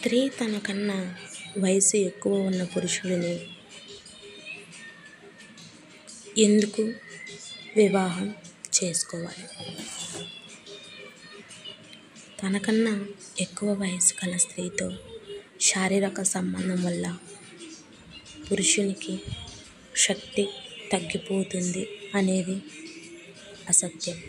స్త్రీ తనకన్నా వయసు ఎక్కువ ఉన్న పురుషుడిని ఎందుకు వివాహం చేసుకోవాలి తనకన్నా ఎక్కువ వయసు గల స్త్రీతో శారీరక సంబంధం వల్ల పురుషునికి శక్తి తగ్గిపోతుంది అనేది అసత్యం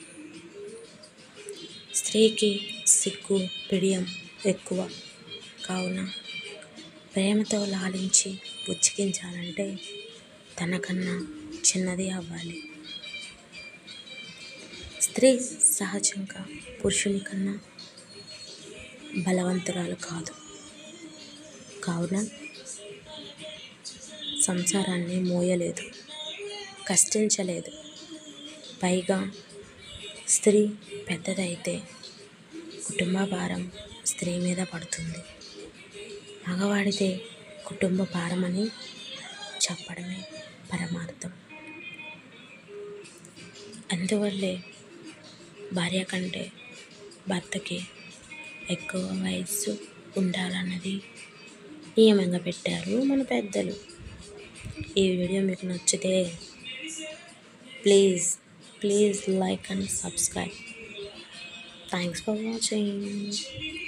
స్త్రీకి సిగ్గు బిడియం ఎక్కువ కావున ప్రేమతో లాలించి బుజ్జగించాలంటే తనకన్నా చిన్నది అవ్వాలి స్త్రీ సహజంగా పురుషుని కన్నా బలవంతురాలు కాదు కావున సంసారాన్ని మోయలేదు కష్టించలేదు పైగా స్త్రీ పెద్దదైతే కుటుంబ భారం స్త్రీ మీద పడుతుంది మగవాడితే కుటుంబ భారం అని చెప్పడమే పరమార్థం అందువల్లే భార్య కంటే భర్తకి ఎక్కువ వయస్సు ఉండాలన్నది నియమంగా పెట్టారు మన పెద్దలు ఈ వీడియో మీకు నచ్చితే please please like and subscribe thanks for watching